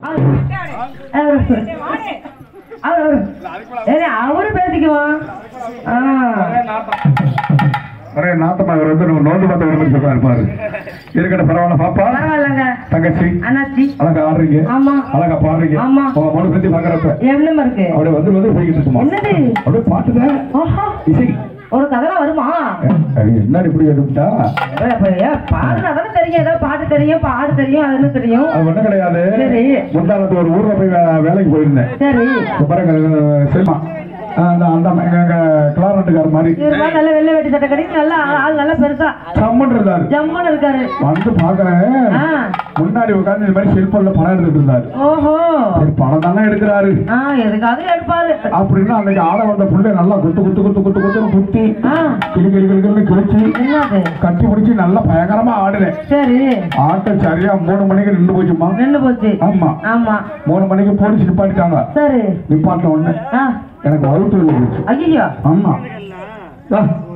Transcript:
அவரு பேசிக்குவோம் ஆ. ஒரே நாத்தமா இவர் வந்து நம்ம நோந்து பார்த்த விரும்பி சொல்றாரு பாரு இருக்கட்டும் பரவாயில்ல பாப்பா பரவாயில்லங்க தங்கச்சி அண்ணாச்சி அழகா ஆடுறீங்க ஆமா அழகா பாடுறீங்க ஆமா. உங்க மனு பத்தி பாக்குறப்ப எவ்வளவு இருக்கு அப்படியே வந்து வந்து போய்கிட்டு இருக்குமா என்னது அப்படியே பாட்டுதான் ஆஹா, இசை ஒரு கதைலாம் வருமா அது என்ன இப்படி எடுத்துட்டா பாடுனா தெரியும் ஏதோ பாட்டு தெரியும் பாடு தெரியும் அது என்ன தெரியும் அது ஒண்ணும் கிடையாது சரி. முந்தானத்து ஒரு ஊர்ல போய் வே- வேலைக்கு போயிருந்தேன் சரி இப்ப பாருங்க சினிமா அந்த அந்த எங்க எங்க கிளாரட்டுக்கார மாதிரி இவருப்பா நல்ல வெள்ளை வெட்டி சட்டை கடைக்கு நல்லா ஆள் ஆள் நல்லா பெருசா சம்மன் இருந்தாரு ஜம்முன்னு இருக்காரு வந்து பாக்குறேன் ஆ, முன்னாடி உட்கார்ந்து இந்த மாதிரி செல்போன்ல படம் எடுத்துட்டு இருந்தாரு ஓஹோ சரி படம் தானே எடுக்கிறாரு ஆ எதுக்காவது எடுப்பாரு அப்படின்னு அன்னைக்கு ஆட வந்த புள்ளை நல்லா குத்து குத்து குத்து குத்து குத்துன்னு குத்தி ஆ கிளி கிளி கிளி கிளி கிழிச்சு என்னது கட்டி பிடிச்சி நல்லா பயங்கரமா ஆடுனேன் சரி ஆட்டம் சரியா மூணு மணிக்கு நின்று போச்சுமா நின்று போச்சு ஆமா ஆமா மூணு மணிக்கு போலீஸ் நிப்பாட்டிட்டாங்க சரி நிப்பாட்டின உடனே ஆ எனக்கு வகுத்து போச்சு ஐயோ ஆமா ஆ,